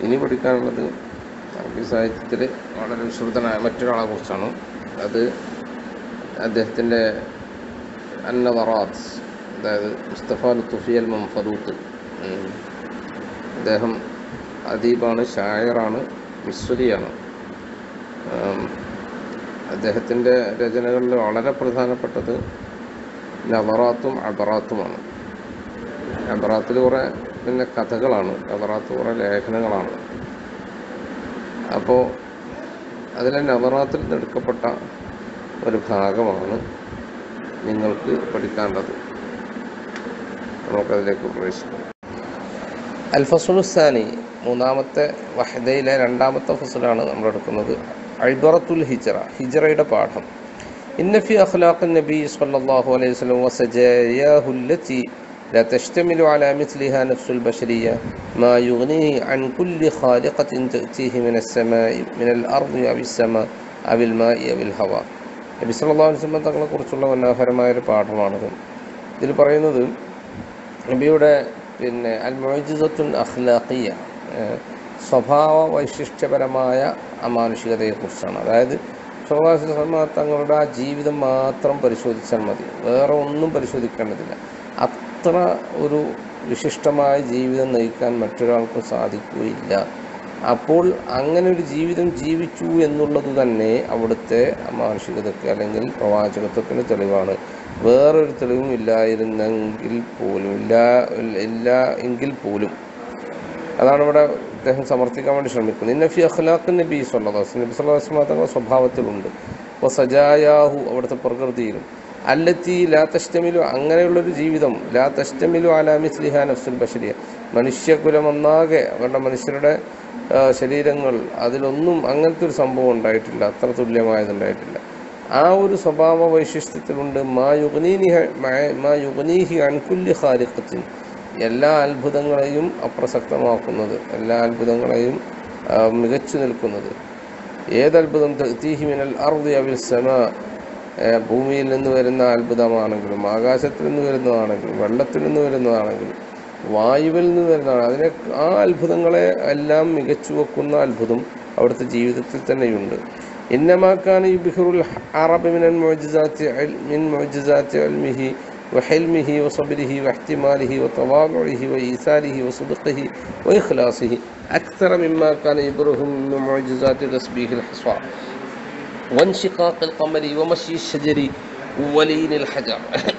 ഇനി പഠിക്കാനുള്ളത് അറബി സാഹിത്യത്തിൽ വളരെ വിശ്രുതനായ മറ്റൊരാളെ കുറിച്ചാണ് അത് അദ്ദേഹത്തിൻ്റെ അന്നവറാത്ത് അതായത് മുസ്തഫ ലുത്തുഫിയൽ മംഫദൂത്ത് ഉം. അദ്ദേഹം അദീബാണ് ഷായറാണ് മിസ്വലിയാണ് ആം, അദ്ദേഹത്തിൻ്റെ രചനകളിൽ വളരെ പ്രധാനപ്പെട്ടത് നവറാത്തും അബറാത്തുമാണ് അബറാത്തിൽ കുറേ പിന്നെ കഥകളാണ് അബറാത്ത് കുറേ ലേഖനങ്ങളാണ് അപ്പോൾ അതിലെ നവറാത്തിൽ നിന്ന് എടുക്കപ്പെട്ട ഒരു ഭാഗമാണ് നിങ്ങൾക്ക് പഠിക്കേണ്ടത് നമുക്കതിലേക്ക് പ്രവേശിക്കാം അൽ ഫസുലുസാനി മൂന്നാമത്തെ വഹദയിലെ രണ്ടാമത്തെ ഫസലാണ് നമ്മൾ എടുക്കുന്നത് അൽബറത്തുൽ ഹിജറ ഹിജറയുടെ പാഠം ഇന്ന ഫി അഖ്ലാഖ് നബി സല്ലല്ലാഹു അലൈഹി വസല്ലം വസജായാഹു التي لا تشتمل على مثلها نفس البشرية ما يغنيه عن كل خالقة تأتيه من السماء من الأرض أو السماء أو الماء أو الهواء നബി സല്ലല്ലാഹു അലൈഹി വസല്ലം തങ്ങളെ കുറിച്ചുള്ള മനോഹരമായ ഒരു പാഠമാണിത് ഇതിൽ പറയുന്നത് നബിയുടെ പിന്നെ അൽ മൊയ്ജിസത്തുൻ അഖ്ലാഖിയ ഏഹ് സ്വഭാവ വൈശിഷ്ട്യപരമായ അമാനുഷികതയെക്കുറിച്ചാണ് അതായത് സ്വഭാവ തങ്ങളുടെ ആ ജീവിതം മാത്രം പരിശോധിച്ചാൽ മതി വേറെ ഒന്നും പരിശോധിക്കേണ്ടതില്ല അത്ര ഒരു വിശിഷ്ടമായ ജീവിതം നയിക്കാൻ മറ്റൊരാൾക്കും സാധിക്കുകയില്ല അപ്പോൾ അങ്ങനെ ഒരു ജീവിതം ജീവിച്ചു എന്നുള്ളത് തന്നെ അവിടുത്തെ മാനുഷികതയ്ക്ക് അല്ലെങ്കിൽ പ്രവാചകത്വത്തിന് തെളിവാണ് വേറൊരു തെളിവും ഇല്ലായിരുന്നെങ്കിൽ പോലും ഇല്ല ഇല്ല എങ്കിൽ പോലും അതാണ് ഇവിടെ അദ്ദേഹം സമർത്ഥിക്കാൻ വേണ്ടി ശ്രമിക്കുന്നത് ഇന്നഫി അഖ്ലാഖ് നബി സല്ലാസ് നബി സല്ലാസ് തങ്ങളുടെ സ്വഭാവത്തിലുണ്ട് അപ്പോൾ സജായാഹു അവിടുത്തെ പ്രകൃതിയിലും അല്ലത്തി ലാ തഷ്ടമിലു അങ്ങനെയുള്ളൊരു ജീവിതം ലാ തഷ്ടമിലു അലാമിസ്ലിഹ നഫ്സുൽ ബഷരിയ മനുഷ്യകുലം ഒന്നാകെ അവരുടെ മനുഷ്യരുടെ ആ, ശരീരങ്ങൾ അതിലൊന്നും അങ്ങനത്തെ ഒരു സംഭവം ഉണ്ടായിട്ടില്ല അത്ര തുല്യമായതുണ്ടായിട്ടില്ല ആ ഒരു സ്വഭാവ വൈശിഷ്ട്യത്തിലുണ്ട് മാ യുഗ്നീനിഹ മാ- മാ യുഗ്നീഹി അൻകുല്യ ഖാലിഖത്തിൻ എല്ലാ അത്ഭുതങ്ങളെയും അപ്രസക്തമാക്കുന്നത് എല്ലാ അത്ഭുതങ്ങളെയും ആ, മികച്ചു നിൽക്കുന്നത് ഏതത്ഭുതം തഅ്തീഹി മിനൽ അർദി അവിൽ സമ ഭൂമിയിൽ നിന്ന് വരുന്ന അത്ഭുതമാണെങ്കിലും ആകാശത്തിൽ നിന്ന് വരുന്നതാണെങ്കിലും വെള്ളത്തിൽ നിന്ന് വരുന്നതാണെങ്കിലും വായുവിൽ നിന്ന് വരുന്നതാണ് അതിനെ ആ അത്ഭുതങ്ങളെ എല്ലാം മികച്ചു വെക്കുന്ന അത്ഭുതം അവിടുത്തെ ജീവിതത്തിൽ തന്നെയുണ്ട് ഇന്നമാക്കാൻ ഈ ബിഹുറുൽ അറബ് മിനൻ മുഅ്ജിസാത്തി ഇൽ- മിൻ മുഅ്ജിസാത്തി ഇൽമിഹി وحلمه وصبره واحتماله وتواضعه وإيثاره وصدقه وإخلاصه أكثر مما كان يبرهم من معجزات تسبيح الحصى وانشقاق القمر ومشي الشجر ولين الحجر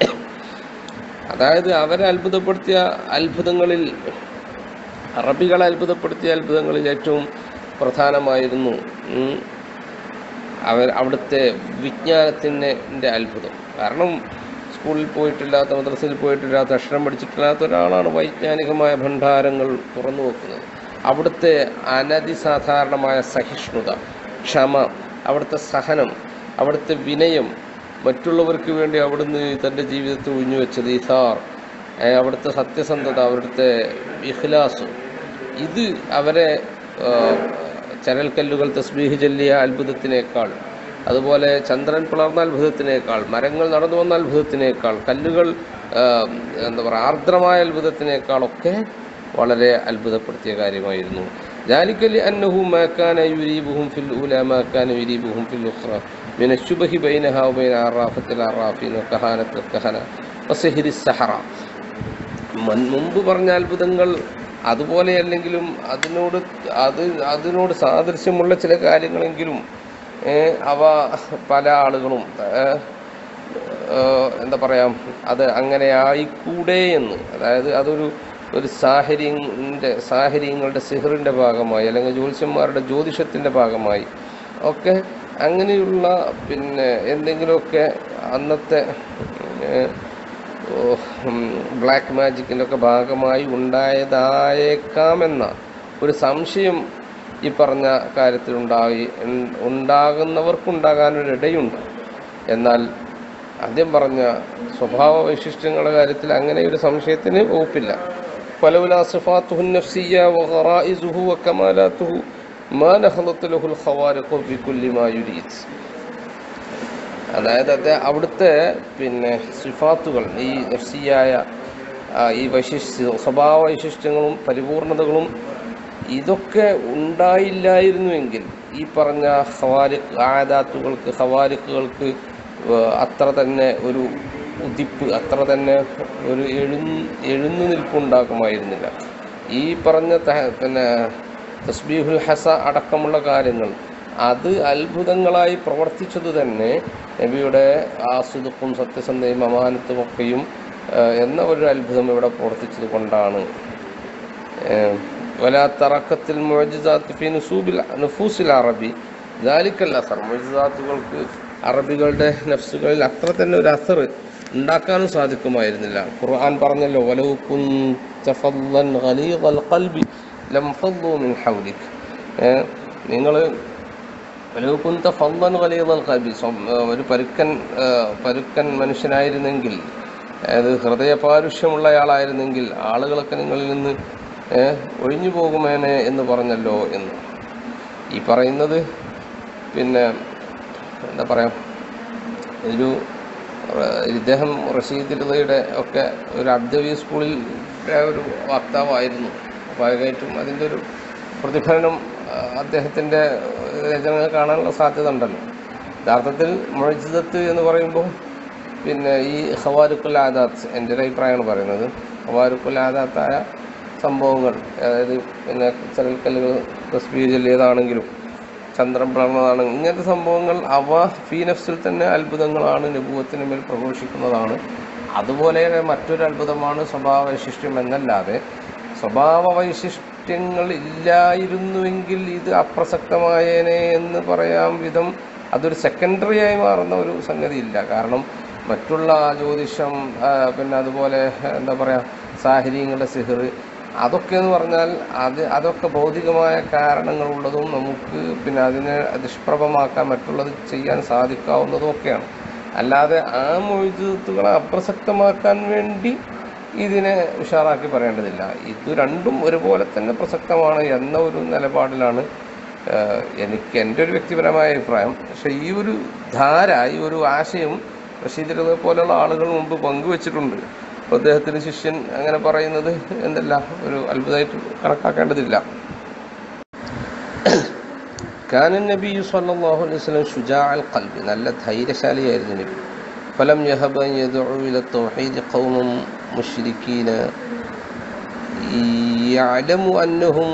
അതായത് അവരെ അത്ഭുതപ്പെടുത്തിയ അത്ഭുതങ്ങളിൽ അറബികളെ അത്ഭുതപ്പെടുത്തിയ അത്ഭുതങ്ങളിൽ ഏറ്റവും പ്രധാനമായിരുന്നു ഉം, അവർ അവിടുത്തെ വിജ്ഞാനത്തിൻ്റെ അത്ഭുതം കാരണം സ്കൂളിൽ പോയിട്ടില്ലാത്ത മദ്രസയിൽ പോയിട്ടില്ലാത്ത അക്ഷരം പഠിച്ചിട്ടില്ലാത്ത ഒരാളാണ് വൈജ്ഞാനികമായ ഭണ്ഡാരങ്ങൾ തുറന്നു വെക്കുന്നത് അവിടുത്തെ അനതിസാധാരണമായ സഹിഷ്ണുത ക്ഷമ അവിടുത്തെ സഹനം അവിടുത്തെ വിനയം മറ്റുള്ളവർക്ക് വേണ്ടി അവിടുന്ന് തൻ്റെ ജീവിതത്തിൽ ഒഴിഞ്ഞു വെച്ചത് ഇസാർ ഏഹ് അവിടുത്തെ സത്യസന്ധത അവിടുത്തെ ഇഖ്ലാസ് ഇത് അവരെ ആഹ്, ചരൽക്കല്ലുകൾ തസ്ബീഹ് ചൊല്ലിയ അത്ഭുതത്തിനേക്കാൾ അതുപോലെ ചന്ദ്രൻ പിളർന്ന അത്ഭുതത്തിനേക്കാൾ മരങ്ങൾ നടന്നു വന്ന അത്ഭുതത്തിനേക്കാൾ കല്ലുകൾ ആഹ്, എന്താ പറയുക ആർദ്രമായ അത്ഭുതത്തിനേക്കാളൊക്കെ വളരെ അത്ഭുതപ്പെടുത്തിയ കാര്യമായിരുന്നു ذلك لأنه ما كان يريبهم في الأولى ما كان يريبهم في الأخرى من الشبه بينها وبين عرافة العرافين وكهانة الكهنة وسحر السحرة മുൻ- മുമ്പ് പറഞ്ഞ അത്ഭുതങ്ങൾ അതുപോലെയല്ലെങ്കിലും അതിനോട് അത് അതിനോട് സാദൃശ്യമുള്ള ചില കാര്യങ്ങളെങ്കിലും ഏ, അവ പല ആളുകളും ഏ, ഏ, എന്താ പറയാ അത് അങ്ങനെ ആയിക്കൂടെ എന്ന് അതായത് അതൊരു ഒരു സാഹര്യൻ്റെ സാഹര്യങ്ങളുടെ സിഹറിൻ്റെ ഭാഗമായി അല്ലെങ്കിൽ ജ്യോത്സ്യന്മാരുടെ ജ്യോതിഷത്തിൻ്റെ ഭാഗമായി ഒക്കെ അങ്ങനെയുള്ള പിന്നെ എന്തെങ്കിലുമൊക്കെ അന്നത്തെ ഏ, ഓ, ഉം, ബ്ലാക്ക് മാജിക്കിൻ്റെ ഒക്കെ ഭാഗമായി ഉണ്ടായതായേക്കാമെന്ന ഒരു സംശയം ഈ പറഞ്ഞ കാര്യത്തിൽ ഉണ്ടായി ഉൺ- ഉണ്ടാകുന്നവർക്കുണ്ടാകാനൊരിടയുണ്ട് എന്നാൽ ആദ്യം പറഞ്ഞ സ്വഭാവ വൈശിഷ്ട്യങ്ങളുടെ കാര്യത്തിൽ അങ്ങനെ ഒരു സംശയത്തിന് വകുപ്പില്ല ഫലവുലാ സിഫാത്തുഹു നഫ്സിയ്യ വഗറായിസുഹു വകമാലാത്തുഹു മാ നഹളത്ത് ലഹുൽ ഖവാരിഖു ബികുല്ലി മാ യുരീദ് അതായത് അത് അവിടുത്തെ പിന്നെ സിഫാത്തുകൾ ഈ നഫ്സിയായ ആ, ഈ വൈശിഷ്ട്യ സ്വഭാവ വൈശിഷ്ട്യങ്ങളും പരിപൂർണതകളും ഇതൊക്കെ ഉണ്ടായില്ലായിരുന്നുവെങ്കിൽ ഈ പറഞ്ഞ ഹവാരി ആദാത്തുകൾക്ക് ഹവാരിക്കുകൾക്ക് അത്ര തന്നെ ഒരു ഉദിപ്പ് അത്ര തന്നെ ഒരു എഴു എഴുന്നു നിൽപ്പുണ്ടാക്കുമായിരുന്നില്ല ഈ പറഞ്ഞ ത- പിന്നെ തസ്ബീഹുൽ ഹസ അടക്കമുള്ള കാര്യങ്ങൾ അത് അത്ഭുതങ്ങളായി പ്രവർത്തിച്ചത് തന്നെ നബിയുടെ ആസുദുക്കും സത്യസന്ധയും അമാനത്തും ഒക്കെയും ആ, എന്ന ഒരു അത്ഭുതം ഇവിടെ പ്രവർത്തിച്ചത് കൊണ്ടാണ് ولا تركت المعجزات في نسوب نفوس العربي ذلك الأثر മുഅ്ജിസാത്തുകൾക്ക് അറബികളുടെ നഫ്സുകളിൽ അത്ര തന്നെ ഒരു അസർ ഉണ്ടാക്കാനും സാധിക്കുമായിരുന്നില്ല ഖുർആൻ പറഞ്ഞല്ലോ വലൗ കുൻത ഫദ്ദൻ ഗലീദൽ ഖൽബി ലം ഫദ്ദു മിൻ ഹൗലിക് നിങ്ങൾ വലൗ കുൻത ഫദ്ദൻ ഗലീദൽ ഖൽബി സ്വ- ഏ, ഒരു പരുക്കൻ ഏ, പരുക്കൻ മനുഷ്യനായിരുന്നെങ്കിൽ അതായത് ഹൃദയപാരുഷ്യമുള്ളയാളായിരുന്നെങ്കിൽ ആളുകളൊക്കെ നിങ്ങളിൽ നിന്ന് ഏ, ഒഴിഞ്ഞു പോകുമേനെ എന്ന് പറഞ്ഞല്ലോ എന്ന് ഈ പറയുന്നത് പിന്നെ എന്താ പറയാ ഒരു ഏഹ്, ഇദ്ദേഹം റഷീദ് ഋതയുടെ ഒക്കെ ഒരു അബ്ദവി സ്കൂളിൽ ഒരു വക്താവായിരുന്നു സ്വാഭാവികമായിട്ടും അതിൻ്റെ ഒരു പ്രതിഫലനം ആ, അദ്ദേഹത്തിൻ്റെ രചനകൾ കാണാനുള്ള സാധ്യത ഉണ്ടല്ലോ യഥാർത്ഥത്തിൽ മൊഴിജിതത്ത് എന്ന് പറയുമ്പോൾ പിന്നെ ഈ ഹവാരുക്കുൽ ആദാത്ത് എൻ്റെ ഒരു അഭിപ്രായമാണ് പറയുന്നത് ഹവാരുക്കുൽ ആദാത്തായ സംഭവങ്ങൾ അതായത് പിന്നെ ചരൽക്കല്ലുകൾ തസ്ബീ ചൊല്ലിയതാണെങ്കിലും ചന്ദ്രൻ പിളർന്നതാണ് ഇങ്ങനത്തെ സംഭവങ്ങൾ അവ ഫീ നഫ്സിൽ തന്നെ അത്ഭുതങ്ങളാണ് നബുവത്തിന് മേൽ പ്രഘോഷിക്കുന്നതാണ് അതുപോലെ മറ്റൊരു അത്ഭുതമാണ് സ്വഭാവ വൈശിഷ്ട്യം എന്നല്ലാതെ സ്വഭാവ വൈശിഷ്ട്യങ്ങൾ ഇല്ലായിരുന്നുവെങ്കിൽ ഇത് അപ്രസക്തമായേനെ എന്ന് പറയാം വിധം അതൊരു സെക്കൻഡറി ആയി മാറുന്ന ഒരു സംഗതി ഇല്ല കാരണം മറ്റുള്ള ജ്യോതിഷം ആ, പിന്നെ അതുപോലെ എന്താ പറയുക സാഹചര്യങ്ങളുടെ സിഹർ അതൊക്കെ എന്ന് പറഞ്ഞാൽ അത് അതൊക്കെ ഭൗതികമായ കാരണങ്ങളുള്ളതും നമുക്ക് പിന്നെ അതിനെ നിഷ്പ്രഭമാക്കാൻ മറ്റുള്ളത് ചെയ്യാൻ സാധിക്കാവുന്നതും ഒക്കെയാണ് അല്ലാതെ ആ മൊഴിത്തുകളെ അപ്രസക്തമാക്കാൻ വേണ്ടി ഇതിനെ ഉഷാറാക്കി പറയേണ്ടതില്ല ഇത് രണ്ടും ഒരുപോലെ തന്നെ പ്രസക്തമാണ് എന്ന ഒരു നിലപാടിലാണ് ഏഹ്, എനിക്ക് എൻ്റെ ഒരു വ്യക്തിപരമായ അഭിപ്രായം പക്ഷേ ഈ ഒരു ധാര ഈ ഒരു ആശയം റഷീദിനെ പോലെയുള്ള ആളുകൾ മുമ്പ് പങ്കുവച്ചിട്ടുണ്ട് അപ്പോൾ അദ്ദേഹത്തിന് ശിഷ്യൻ അങ്ങനെ പറയുന്നത് എന്തല്ല ഒരു അത്ഭുതമായിട്ട് കണക്കാക്കേണ്ടതില്ല كان النبي صلى الله عليه وسلم شجاع القلب നല്ല ധൈര്യശാലിയായിരുന്നു നബി فلم يهب أن يدعو إلى التوحيد قوم مشركين يعلم أنهم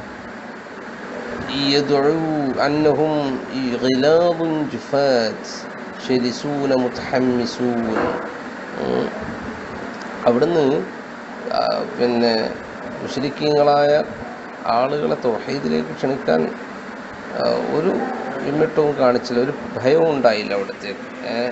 يدعو أنهم غلاظ جفات شرسون متحمسون ഉം. അവിടുന്ന് ആ, പിന്നെ മുസ്ലിക്കീങ്ങളായ ആളുകളെ തൊഹീദിലേക്ക് ക്ഷണിക്കാൻ ആ, ഒരു വിമ്മിട്ടവും കാണിച്ചില്ല ഒരു ഭയവും ഉണ്ടായില്ല അവിടത്തേക്ക്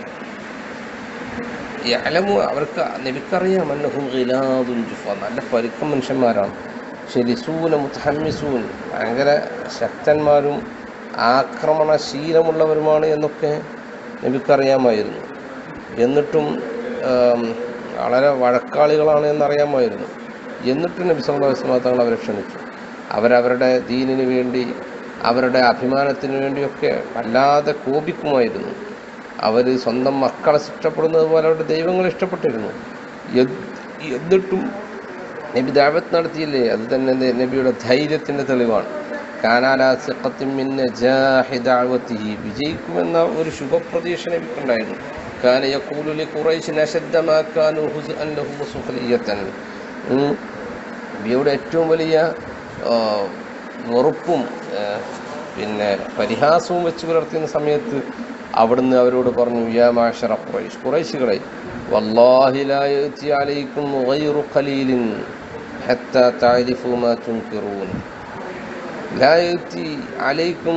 യലമു അവർക്ക് നബിക്കറിയാം അന്നഹും ഗിലാദുൻ ജുഫ നല്ല പരുക്കം മനുഷ്യന്മാരാണ് ഷെലിസൂന മുത്തഹമ്മിസൂൻ ഭയങ്കര ശക്തന്മാരും ആക്രമണശീലമുള്ളവരുമാണ് എന്നൊക്കെ നബിക്കറിയാമായിരുന്നു എന്നിട്ടും ആം, വളരെ വഴക്കാളികളാണ് എന്നറിയാമായിരുന്നു എന്നിട്ടും നബി സല്ലല്ലാഹു അലൈഹി വസല്ലം തങ്ങൾ അവരെ ക്ഷണിച്ചു അവരവരുടെ ദീനിന് വേണ്ടി അവരുടെ അഭിമാനത്തിന് വേണ്ടിയൊക്കെ വല്ലാതെ കോപിക്കുമായിരുന്നു അവർ സ്വന്തം മക്കളെ ഇഷ്ടപ്പെടുന്നത് പോലെ അവരുടെ ദൈവങ്ങളെ ഇഷ്ടപ്പെട്ടിരുന്നു എത്- എന്നിട്ടും നബി ദാവത്ത് നടത്തിയില്ലേ അത് തന്നെ ന- നബിയുടെ ധൈര്യത്തിൻ്റെ തെളിവാണ് കാനാല സിഖത്തിമിന്ന ജാഹിദാവത്തിഹി വിജയിക്കുമെന്ന ഒരു ശുഭപ്രതീക്ഷ നബിക്കുണ്ടായിരുന്നു കാന യഖൂലുലി ഖുറൈശിൻ അശദ്ദമാ കാനു ഹുസ്അൻ ലഹു വസുഖലിയത്തൻ ഉം. നബിയുടെ ഏറ്റവും വലിയ ആ, വെറുപ്പും ആ, പിന്നെ പരിഹാസവും വെച്ച് പുലർത്തുന്ന സമയത്ത് അവിടുന്ന് അവരോട് പറഞ്ഞു യാ മാഷറ ഖുറൈശ് ഖുറൈശികളെ വല്ലാഹി ലാ യഅതി അലൈക്കും ഗൈറു ഖലീലിൻ ഹത്താ തഅരിഫു മാ തുൻകിറൂൻ ലാ യഅതി അലൈക്കും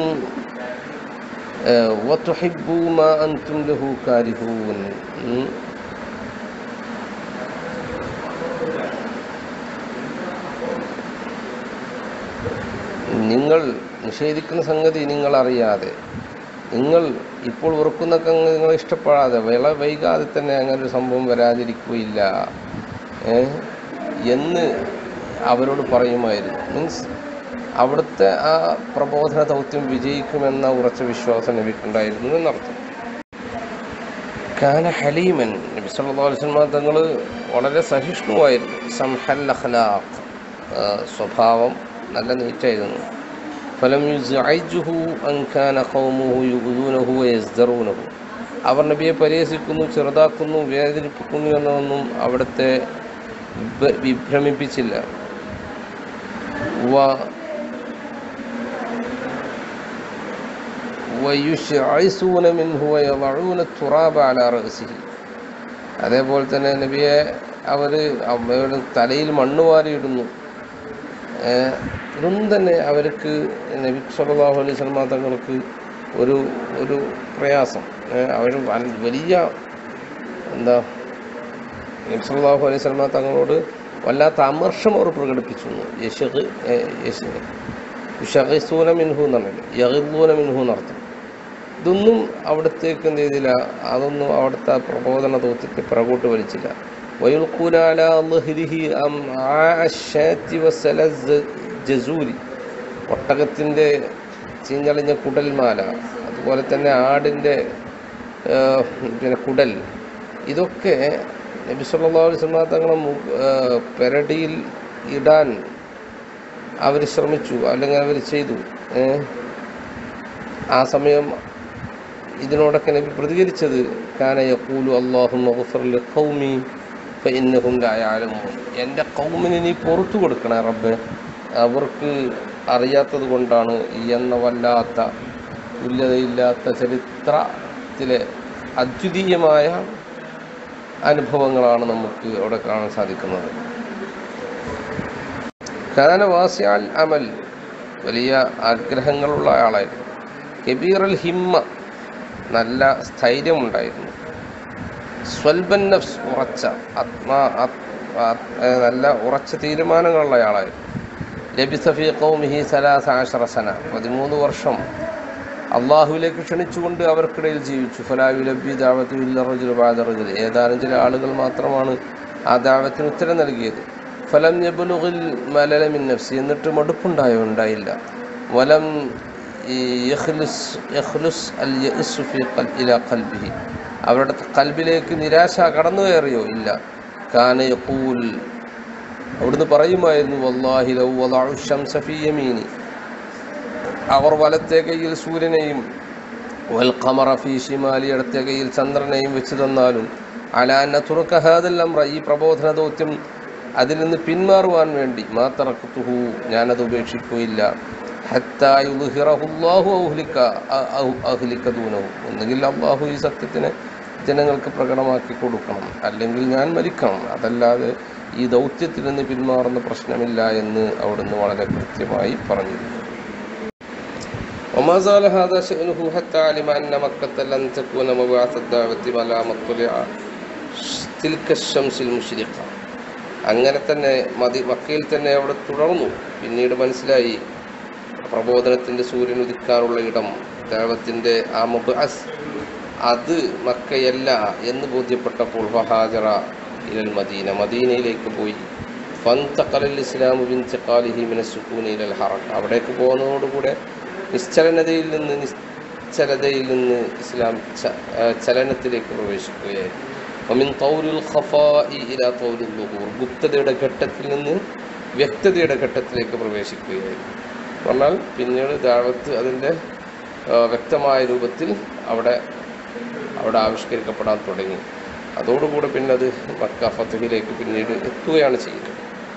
വതുഹിബ്ബു മാ അൻതും ലഹു കാരിഹൂൻ ഉം. നിങ്ങൾ നിഷേധിക്കുന്ന സംഗതി നിങ്ങൾ അറിയാതെ നിങ്ങൾ ഇപ്പോൾ വെറുക്കുന്ന സംഗതി നിങ്ങൾ ഇഷ്ടപ്പെടാതെ വിള വൈകാതെ തന്നെ അങ്ങനെ ഒരു സംഭവം വരാതിരിക്കുകയില്ല ഏ? എന്ന് അവരോട് പറയുമായിരുന്നു മീൻസ് അവിടുത്തെ ആ പ്രബോധന ദൗത്യം വിജയിക്കുമെന്ന ഉറച്ച വിശ്വാസം നബിക്കുണ്ടായിരുന്നു എന്നർത്ഥം കാന ഹലീമൻ നബി സല്ലല്ലാഹു അലൈഹി വസല്ലം തങ്ങൾ വളരെ സഹിഷ്ണുവായിരുന്നു സംഹൽ അഖ്ലാഖ് ആ, സ്വഭാവം നല്ല നീറ്റായിരുന്നു ഫലം യുസ്അജ്ഹു അൻ കാന ഖൗമുഹു യുഗ്ദൂനഹു വയസ്ദറൂനഹു അവർ നബിയെ പരിഹസിക്കുന്നു ചെറുതാക്കുന്നു വേദനിപ്പിക്കുന്നു എന്നതൊന്നും അവിടുത്തെ വിഭ- വിഭ്രമിപ്പിച്ചില്ല വ വയുശ്അസുന മിൻഹു വയളഊന തുറാബ അലാ റഅസിഹി അതേപോലെ തന്നെ നബിയെ അവർ അവരുടെ തലയിൽ മണ്ണ് വാരിയിടുന്നു ഏഹ് ഇതൊന്നും തന്നെ അവർക്ക് നബി സല്ലല്ലാഹു അലൈഹി വസല്ലമ തങ്ങൾക്ക് ഒരു ഒരു പ്രയാസം അവർ വലിയ എന്താ നബി സല്ലല്ലാഹു അലൈഹി വസല്ലമ തങ്ങളോട് വല്ലാത്ത അമർഷം അവർ പ്രകടിപ്പിച്ചു യശക് യശൂന മിൻഹു എന്നല്ല യഹിദൂന മിൻഹു എന്നർത്ഥം ഇതൊന്നും അവിടത്തേക്ക് എന്ത് ചെയ്തില്ല അതൊന്നും അവിടുത്തെ പ്രബോധന ദൗത്യത്തെ പിറകോട്ട് വലിച്ചില്ല വയുൽഖൂന അലാ ളഹ്രിഹി അംആ അശ്ശാത്തി വസല സ- ജസൂരി ഒട്ടകത്തിൻ്റെ ചീഞ്ഞളിഞ്ഞ കുടൽമാല അതുപോലെ തന്നെ ആടിൻ്റെ ഏഹ്, പിന്നെ കുടൽ ഇതൊക്കെ നബി സല്ലല്ലാഹു അലൈഹി വസല്ലം തങ്ങളെ മു- ഏഹ്, പെരടിയിൽ ഇടാൻ അവർ ശ്രമിച്ചു അല്ലെങ്കിൽ അവർ ചെയ്തു ഏഹ്. ആ സമയം ഇതിനോടൊക്കെ നബി പ്രതികരിച്ചത് കാന യഖൂലു അല്ലാഹു മഗ്ഫിർ ലിഖൗമി ഫഇന്നഹും ലാ യഅലമൂൻ എൻ്റെ കൗമിന് നീ പുറത്തു കൊടുക്കണേ റബ്ബെ അവർക്ക് അറിയാത്തത് കൊണ്ടാണ് ഈ എന്ന വല്ലാത്ത തുല്യതയില്ലാത്ത ചരിത്രത്തിലെ അദ്വിതീയമായ അനുഭവങ്ങളാണ് നമുക്ക് അവിടെ കാണാൻ സാധിക്കുന്നത് കാനവാസിയാൽ അമൽ വലിയ ആഗ്രഹങ്ങളുള്ള ആളായിരുന്നു കബീറൽ ഹിമ്മ നല്ല സ്ഥൈര്യമുണ്ടായിരുന്നു സ്വൽബൻ നഫ്സ് ഉറച്ച ആത്മാ ആത്- ആത്- ഏ, നല്ല ഉറച്ച തീരുമാനങ്ങളുള്ള ആളായിരുന്നു ലബിസഫി കൗമിഹി സലാസ ആശറ സന പതിമൂന്ന് വർഷം അള്ളാഹുവിലേക്ക് ക്ഷണിച്ചുകൊണ്ട് അവർക്കിടയിൽ ജീവിച്ചു ഫലായു ലബി ദാവത്തു ഇല്ലറജുൽ ബാദറജുൽ ഏതാനും ചില ആളുകൾ മാത്രമാണ് ആ ദാവത്തിന് ഉത്തരം നൽകിയത് ഫലം യബുലുകിൽ മലലമിൻ നഫ്സി എന്നിട്ട് മടുപ്പുണ്ടായോ ഉണ്ടായില്ല വലം ഈ യഖ്ലുസ് യഖ്ലുസ് അൽ യഅ്സു ഫി ഖൽ ഇലാ ഖൽബിഹി അവരുടെ കൽബിലേക്ക് നിരാശ കടന്നു കയറിയോ ഇല്ല കാന യഖൂൽ അവിടുന്ന് പറയുമായിരുന്നു വല്ലാഹി ലൗ വദഉ ശംസ ഫീ യമീനി അവർ വലത്തെ കൈയിൽ സൂര്യനെയും വൽ ഖമറ ഫീ ഷിമാലി ഇടത്തെ കൈയിൽ ചന്ദ്രനെയും വെച്ച് തന്നാലും അലാന്ന തുറക്ക ഹാദൽ അമ്ര ഈ പ്രബോധന ദൗത്യം അതിൽ നിന്ന് പിന്മാറുവാൻ വേണ്ടി മാത്രക്കുഹു ഞാനത് ഉപേക്ഷിക്കുകയില്ല ഹത്താ യുദ്ഹിറഹുല്ലാഹു ഔഹ്ലിക്ക അ- ഔ- അഹ്ലിക്ക ദൂനഹു ഒന്നുകിൽ അള്ളാഹു ഈ സത്യത്തിനെ ജനങ്ങൾക്ക് പ്രകടമാക്കി കൊടുക്കണം അല്ലെങ്കിൽ ഞാൻ മരിക്കണം അതല്ലാതെ ഈ ദൗത്യത്തിൽ നിന്ന് പിന്മാറുന്ന പ്രശ്നമില്ല എന്ന് അവിടുന്ന് വളരെ കൃത്യമായി പറഞ്ഞിരുന്നു وما زال هذا شأنه حتى علم أن مكة لن تكون مبعث الدعوة ولا مطلع تلك الشمس المشرقة അങ്ങനെ തന്നെ മതി മക്കയിൽ തന്നെ അവിടെ തുടർന്നു പിന്നീട് മനസ്സിലായി പ്രബോധനത്തിൻ്റെ സൂര്യൻ ഉദിക്കാനുള്ള ഇടം ദൈവത്തിൻ്റെ ആ മുബഅസ് അത് മക്കയല്ല എന്ന് ബോധ്യപ്പെട്ടപ്പോൾ ഫഹാജറ ഇലൽ മദീന മദീനയിലേക്ക് പോയി ഫന്തഖലൽ ഇസ്ലാമു ബിൻതിഖാലിഹി മിന സുക്കൂനി ഇലൽ ഹറക്ക അവിടേക്ക് പോകുന്നതോടുകൂടെ നിശ്ചലനതയിൽ നിന്ന് നിശ്ചലതയിൽ നിന്ന് ഇസ്ലാം ച- ആ, ചലനത്തിലേക്ക് പ്രവേശിക്കുകയായിരുന്നു ഒമിൻ തൗരുൽ ഖഫാഇ ഇലാ തൗരുൽ ലുഹൂർ ഗുപ്തതയുടെ ഘട്ടത്തിൽ നിന്ന് വ്യക്തതയുടെ ഘട്ടത്തിലേക്ക് പ്രവേശിക്കുകയായിരുന്നു പറഞ്ഞാൽ പിന്നീട് ദാവത്ത് അതിൻ്റെ ആ, വ്യക്തമായ രൂപത്തിൽ അവിടെ അവിടെ ആവിഷ്കരിക്കപ്പെടാൻ തുടങ്ങി അതോടുകൂടെ പിന്നെ അത് മക്ക ഫത്തഹിലേക്ക് പിന്നീട് എത്തുകയാണ് ചെയ്യുന്നത്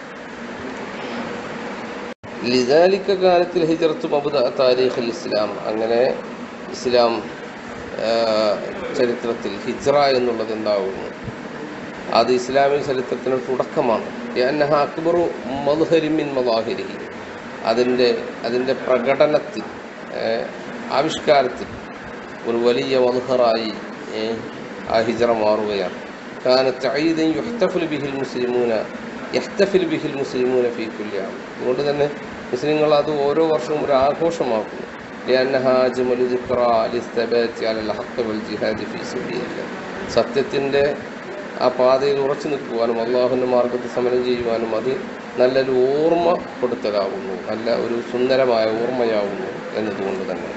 ലിദാലിക്ക കാലത്തിൽ ഹിജറത്ത് മബുദ താരീഖ് ഇസ്ലാം അങ്ങനെ ഇസ്ലാം ആ, ചരിത്രത്തിൽ ഹിജ്റ എന്നുള്ളത് എന്താകുന്നു അത് ഇസ്ലാമിക ചരിത്രത്തിന് തുടക്കമാണ് ലിഅന്നഹ അക്ബറു മദ്ഹരിമിൻ മദാഹിരിഹി അതിൻ്റെ അതിൻ്റെ പ്രകടനത്തിൽ ഏ, ആവിഷ്കാരത്തിൽ ഒരു വലിയ മദ്ഹറായി ഏ, ആ ഹിജറ മാറുകയാണ് كانت عيدا يحتفل به المسلمون يحتفل به المسلمون في كل عام അതുകൊണ്ട് തന്നെ മുസ്ലിങ്ങൾ അത് ഓരോ വർഷവും ഒരു ആഘോഷമാക്കുന്നു لأنها أجمل ذكرى للثبات على الحق والجهاد في سبيل الله സത്യത്തിൻ്റെ ആ പാതയിൽ ഉറച്ചു നിൽക്കുവാനും അള്ളാഹുവിൻ്റെ മാർഗത്തിൽ സമരം ചെയ്യുവാനും അത് നല്ലൊരു ഓർമ്മപ്പെടുത്തലാകുന്നു നല്ല ഒരു സുന്ദരമായ ഓർമ്മയാകുന്നു എന്നതുകൊണ്ട് തന്നെ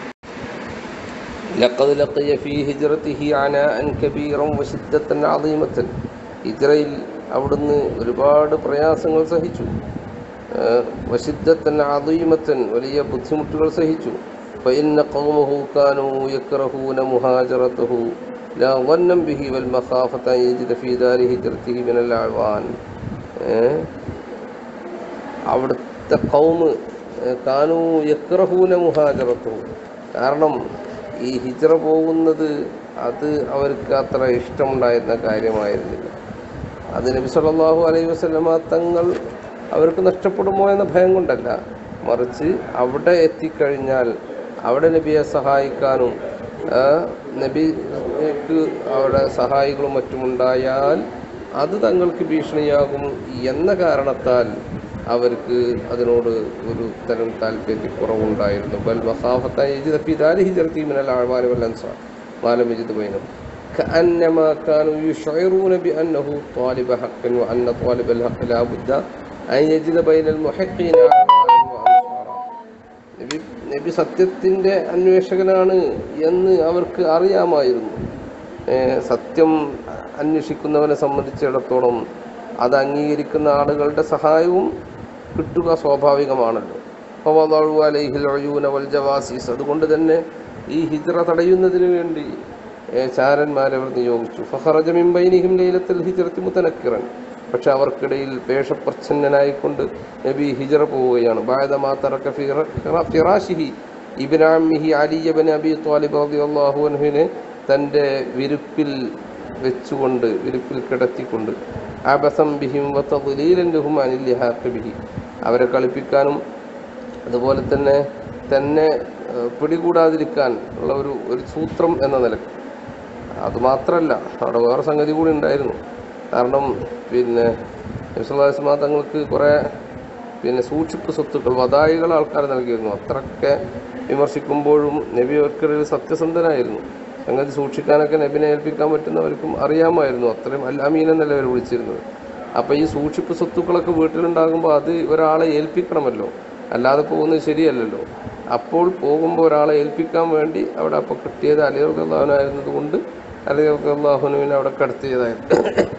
لقد لقي في هجرته عناء كبيرا وشدة عظيمة ഹിജ്റയിൽ അവിടുന്ന് ഒരുപാട് പ്രയാസങ്ങൾ സഹിച്ചു വശിദ്ധത്തൻ അദീമത്തൻ വലിയ ബുദ്ധിമുട്ടുകൾ സഹിച്ചു فإن قومه كانوا يكرهون مهاجرته لا ظنا به والمخافة أن يجد في دار هجرته من الأعوان ഏഹ്? അവിടുത്തെ കൗമ് കാനു യക്രഹൂന മുഹാജറത്തു കാരണം ഈ ഹിജറ പോകുന്നത് അത് അവർക്ക് അത്ര ഇഷ്ടമുണ്ടായിരുന്ന കാര്യമായിരുന്നില്ല അത് നബി സല്ലല്ലാഹു അലൈഹി വസല്ലമ തങ്ങൾ അവർക്ക് നഷ്ടപ്പെടുമോ എന്ന ഭയം കൊണ്ടല്ല മറിച്ച് അവിടെ എത്തിക്കഴിഞ്ഞാൽ അവിടെ നബിയെ സഹായിക്കാനും ആ, നബിക്ക് അവിടെ സഹായികളും മറ്റുമുണ്ടായാൽ അത് തങ്ങൾക്ക് ഭീഷണിയാകും എന്ന കാരണത്താൽ അവർക്ക് അതിനോട് ഒരു തരം താല്പര്യക്കുറവുണ്ടായിരുന്നു ബൽ വഖാഫത്തായി യജിദ ഫി ദാരി ഹിജ്റതി മിനൽ അഅ്മാലി വൽ അൻസാർ മാലം യജിദ് ബൈനഹും كأنما كانوا يشعرون بأنه طالب حق وأن طالب الحق لا بد أن يجد بين المحقين أعوانا وأنصارا നബി നബി സത്യത്തിൻ്റെ അന്വേഷകനാണ് എന്ന് അവർക്ക് അറിയാമായിരുന്നു ഏഹ് സത്യം അന്വേഷിക്കുന്നവനെ സംബന്ധിച്ചിടത്തോളം അത് അംഗീകരിക്കുന്ന ആളുകളുടെ സഹായവും കിട്ടുക സ്വാഭാവികമാണല്ലോ ഫവദഉ അലൈഹിൽ ഉയൂന വൽ ജവാസിസ് അതുകൊണ്ട് തന്നെ ഈ ഹിജ്റ തടയുന്നതിന് വേണ്ടി ഏഹ് ചാരന്മാരെ അവർ നിയോഗിച്ചു ഫഖറജ മിൻ ബൈനിഹിം ലൈലത്തുൽ ഹിജ്റത്തി മുതനക്കിറൻ പക്ഷെ അവർക്കിടയിൽ പേഷപ്രച്ഛന്നനായിക്കൊണ്ട് നബി ഹിജറ പോവുകയാണ് ബായതമാ തറക്ക ഫിറ- ഫിറ- ഫിറാഷിഹി ഇബ്നാമിഹി അലി ഇബ്നു അബി ത്വാലിബ് റളിയല്ലാഹു അൻഹുവിനെ തൻ്റെ വിരുപ്പിൽ വെച്ചുകൊണ്ട് വിരുപ്പിൽ കിടത്തിക്കൊണ്ട് അബസം ബിഹിം വതദ്ലീലൻ ലഹും അനിൽ ലിഹാഖ് ബിഹി അവരെ കളിപ്പിക്കാനും അതുപോലെ തന്നെ തന്നെ ഏഹ്, പിടികൂടാതിരിക്കാൻ ഉള്ള ഒരു ഒരു സൂത്രം എന്ന നിലക്ക് അതുമാത്രമല്ല അവിടെ വേറെ സംഗതി കൂടി ഉണ്ടായിരുന്നു കാരണം പിന്നെ വിശ്വാസമാ തങ്ങൾക്ക് കുറേ പിന്നെ സൂക്ഷിപ്പ് സ്വത്തുക്കൾ വധായികൾ ആൾക്കാർ നൽകിയിരുന്നു അത്രയൊക്കെ വിമർശിക്കുമ്പോഴും നബി അവർക്കിടയിൽ സത്യസന്ധനായിരുന്നു സംഗതി സൂക്ഷിക്കാനൊക്കെ നബിനെ ഏൽപ്പിക്കാൻ പറ്റുന്നവർക്കും അറിയാമായിരുന്നു അത്രയും അൽ അമീൻ എന്നല്ല അവർ വിളിച്ചിരുന്നത് അപ്പോൾ ഈ സൂക്ഷിപ്പ് സ്വത്തുക്കളൊക്കെ വീട്ടിലുണ്ടാകുമ്പോൾ അത് ഒരാളെ ഏൽപ്പിക്കണമല്ലോ അല്ലാതെ പോകുന്നത് ശരിയല്ലല്ലോ അപ്പോൾ പോകുമ്പോൾ ഒരാളെ ഏൽപ്പിക്കാൻ വേണ്ടി അവിടെ അപ്പോൾ കിട്ടിയത് അലി റഹ്ലാഹുനായിരുന്നത് കൊണ്ട് അലി റഹ്ലാഹുനുവിനെ അവിടെ കടത്തിയതായിരുന്നു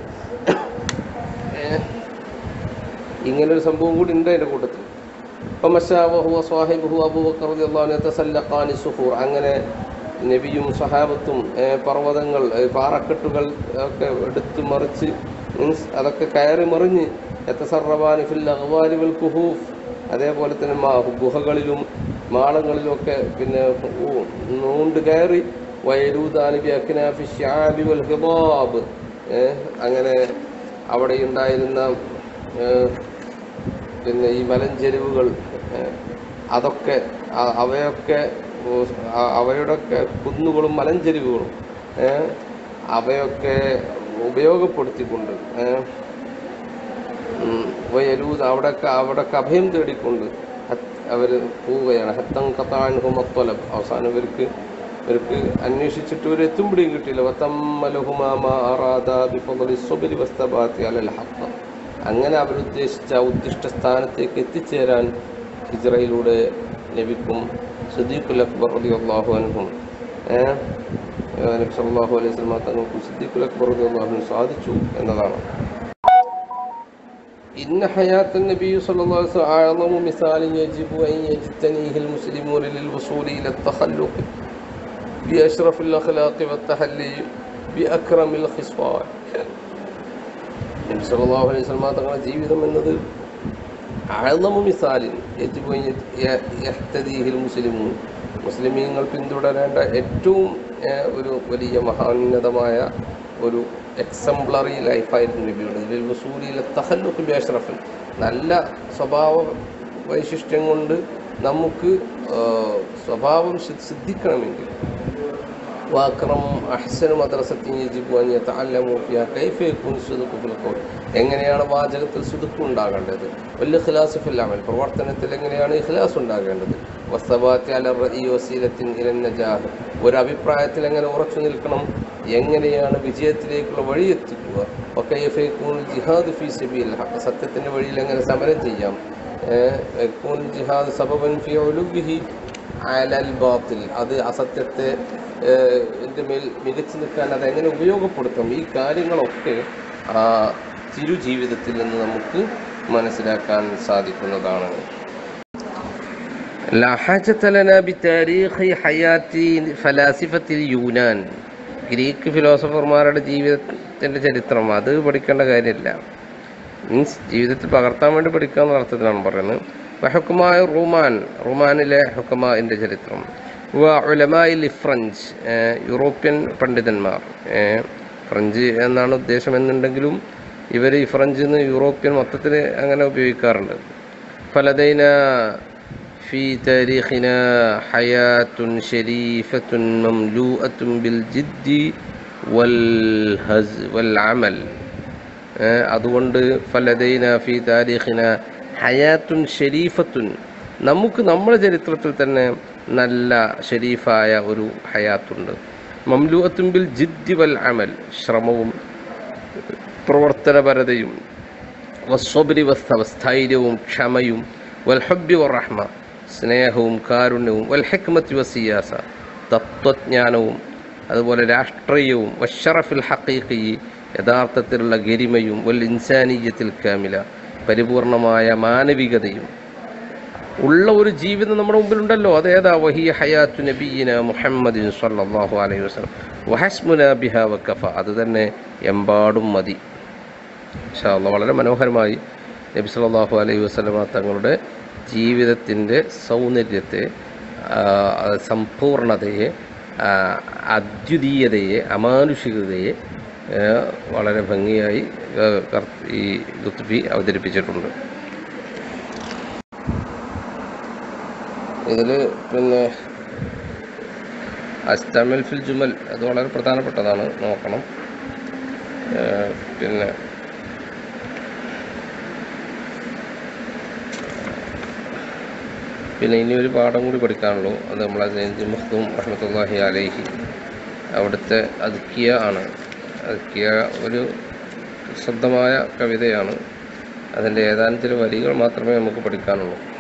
ഏഹ് ഇങ്ങനെ ഒരു സംഭവം കൂടി ഉണ്ട് അതിൻ്റെ കൂട്ടത്തിൽ ഫമശാവഹു വസ്വാഹിബുഹു അബൂബക്കർ റളിയല്ലാഹു അൻഹു യതസല്ലഖാനി സുഹൂർ അങ്ങനെ നബിയും സഹാബത്തും ഏഹ്, പർവ്വതങ്ങൾ ഏഹ്, പാറക്കെട്ടുകൾ ഒക്കെ എടുത്ത് മറിച്ച് മീൻസ് അതൊക്കെ കയറി മറിഞ്ഞ് യതസറബാനി ഫിൽ അഗ്വാരി വൽ കുഹൂഫ് അതേപോലെ തന്നെ മാ ഗുഹകളിലും മാളങ്ങളിലും ഒക്കെ പിന്നെ ഊ- നൂണ്ട് കയറി വയലൂദാനി ബി അക്നാഫി ശ്യാബി വൽ ഹിബാബ് ഏഹ്, അങ്ങനെ അവിടെ ഉണ്ടായിരുന്ന ഏഹ്, പിന്നെ ഈ മലഞ്ചെരിവുകൾ ഏഹ്, അതൊക്കെ അ- അവയൊക്കെ ഉ- അ- അവയുടെയൊക്കെ കുന്നുകളും മലഞ്ചെരിവുകളും ഏഹ്, അവയൊക്കെ ഉപയോഗപ്പെടുത്തിക്കൊണ്ട് ഏഹ്, ഉം, വയലൂത് അവിടെയൊക്കെ അവിടെയൊക്കെ അഭയം തേടിക്കൊണ്ട് അവർ പോവുകയാണ് ഹത്തം കത്താൻഹും അത്വലബ് അവസാനം ഇവർക്ക് ഇവർക്ക് അന്വേഷിച്ചിട്ട് ഒരു എത്തുമ്പിടിയും കിട്ടിയില്ല വത്തമ്മലഹുമാ അറാദ ബിഫളി സ്വബരി വസ്തബാത്തി അലൽ ഹഖ് അങ്ങനെ അവരുദ്ദേശിച്ച ഉദ്ദിഷ്ട സ്ഥാനത്തേക്ക് എത്തിച്ചേരാൻ ഹിജ്റയിലൂടെ ലഭിക്കും സദീഖുൽ അക്ബർ റളിയല്ലാഹു അൻഹും ഏഹ് നബി സല്ലല്ലാഹു അലൈഹി വസല്ലം തങ്ങൾക്ക് സിദ്ദീഖുൽ അക്ബർ റളിയല്ലാഹു അൻഹു സാധിച്ചു എന്നതാണ് إن حياة النبي صلى الله عليه وسلم أعظم مثال يجب أن يجتنيه المسلمون للوصول إلى التخلق بأشرف الأخلاق والتحلي بأكرم الخصال നബി സല്ലല്ലാഹു അലൈഹി വസല്ലം തങ്ങളുടെ ജീവിതം എന്നത് അഴലമു മിസാലിൻ യജിബു അൻ യ- യഹ്തദീഹിൽ മുസ്ലിമൂൻ മുസ്ലിമീങ്ങൾ പിന്തുടരേണ്ട ഏറ്റവും ഏഹ്, ഒരു വലിയ മഹാന്നതമായ ഒരു എക്സംപ്ലറി ലൈഫായിരുന്നു നബിയുടെ ഇതിൽ വസൂലിയിൽ തഹല്ലുഖ് ബി അഷ്റഫിൽ നല്ല സ്വഭാവ വൈശിഷ്ട്യം കൊണ്ട് നമുക്ക് ഏഹ്, സ്വഭാവം സിദ്ധ- സിദ്ധിക്കണമെങ്കിൽ واكرم احسن مدرسه يجب ان يتعلموا فيها كيف يكون الصدق في القول എങ്ങനെയാണ് വാചകത്തിൽ സുതുക്ക് ഉണ്ടാകേണ്ടത് വലിയ ഖിലാസ് ഫില്ലാമൽ പ്രവർത്തനത്തിൽ എങ്ങനെയാണ് ഇഖ്ലാസ് ഉണ്ടാകേണ്ടത് വസ്തബാത്തി അല റഈ വസീലത്തിൻ ഇലൻ നജാഹ് ഒരു അഭിപ്രായത്തിൽ എങ്ങനെ ഉറച്ചു നിൽക്കണം എങ്ങനെയാണ് വിജയത്തിലേക്കുള്ള വഴി എത്തിക്കുക ഒക്കെ ജിഹാദ് ഫീ സബീൽ ഹഖ് സത്യത്തിന്റെ വഴിയിൽ എങ്ങനെ സമരം ചെയ്യാം യകൂൻ ജിഹാദ് സബബൻ ഫീ ഉലുവിഹി അലൽ ബാത്തിൽ അത് അസത്യത്തെ ഏഹ്, ന്റെ മേൽ മികച്ചു നിൽക്കാൻ അത് എങ്ങനെ ഉപയോഗപ്പെടുത്താം ഈ കാര്യങ്ങളൊക്കെ ആ ചിരു ജീവിതത്തിൽ നിന്ന് നമുക്ക് മനസ്സിലാക്കാൻ സാധിക്കുന്നതാണ് لا حاجة لنا بتاريخ حياة فلاسفة اليونان ഗ്രീക്ക് ഫിലോസഫർമാരുടെ ജീവിതത്തിൻ്റെ ചരിത്രം അത് പഠിക്കേണ്ട കാര്യമില്ല മീൻസ് ജീവിതത്തിൽ പകർത്താൻ വേണ്ടി പഠിക്കുക എന്ന അർത്ഥത്തിലാണ് പറയുന്നത് വഹക്കുമായ റുമാൻ റുമാനിലെ ഹുക്കമാൻ്റെ ചരിത്രം വ ഉലമായിൽ ഫ്രഞ്ച് ഏഹ് യൂറോപ്യൻ പണ്ഡിതന്മാർ ഏഹ് ഫ്രഞ്ച് എന്നാണ് ഉദ്ദേശം എന്നുണ്ടെങ്കിലും ഇവർ ഈ ഫ്രഞ്ച് എന്ന് യൂറോപ്യൻ മൊത്തത്തിൽ അങ്ങനെ ഉപയോഗിക്കാറുണ്ട് ഫലദൈന في تاريخنا حياة شريفة مملوءة بالجد والهز والعمل ഏഹ് അതുകൊണ്ട് ഫലദൈന ഫി താരീഖിന ഹയാത്തുൻ ഷരീഫത്തുൻ നമുക്ക് നമ്മുടെ ചരിത്രത്തിൽ തന്നെ നല്ല ഷരീഫായ ഒരു ഹയാത്തുണ്ട് മംലൂഅത്തും ബിൽ ജിദ്ദി വൽ അമൽ ശ്രമവും പ്രവർത്തനപരതയും വസ്വബരി വസ്തവ സ്ഥൈര്യവും ക്ഷമയും വൽഹബ്ബി വറഹ്മ സ്നേഹവും കാരുണ്യവും വൽ ഹിക്മത്തി വസിയാസ തത്വജ്ഞാനവും അതുപോലെ രാഷ്ട്രീയവും വഷറഫിൽ ഹക്കീഖി യഥാർത്ഥത്തിലുള്ള ഗരിമയും വൽ ഇൻസാനീയത്തിൽ കാമില പരിപൂർണമായ മാനവികതയും ഉള്ള ഒരു ജീവിതം നമ്മുടെ മുമ്പിലുണ്ടല്ലോ അതേതാ വഹിയ ഹയാത്തു നബീന മുഹമ്മദിൻ സല്ലല്ലാഹു അലൈഹി വസല്ലം വഹസ്മുന ബിഹ വക്കഫ അത് തന്നെ എമ്പാടും മതി ഇൻഷാ അല്ലാഹ് വളരെ മനോഹരമായി നബി സല്ലല്ലാഹു അലൈഹി വസല്ലമ തങ്ങളുടെ ജീവിതത്തിൻ്റെ സൗന്ദര്യത്തെ ആ, അത് സമ്പൂർണതയെ ആ, അദ്വിതീയതയെ അമാനുഷികതയെ ആ, വളരെ ഭംഗിയായി ആ, കർ- ഈ ലുത്ഫി അവതരിപ്പിച്ചിട്ടുണ്ട് ഇതിൽ പിന്നെ അസ്തമിൽ ഫിൽ ജുമൽ അത് വളരെ പ്രധാനപ്പെട്ടതാണ് നോക്കണം ആ, പിന്നെ പിന്നെ ഇനി ഒരു പാഠം കൂടി പഠിക്കാനുള്ളൂ അത് നമ്മളെ ജയന്തി മഖ്ദൂം റഹ്മത്തുള്ളാഹി അലൈഹി അവിടുത്തെ അദ്ക്കിയ ആണ് അദ്ക്കിയ ഒരു ശബ്ദമായ കവിതയാണ് അതിൻ്റെ ഏതാനും ചില വരികൾ മാത്രമേ നമുക്ക് പഠിക്കാനുള്ളൂ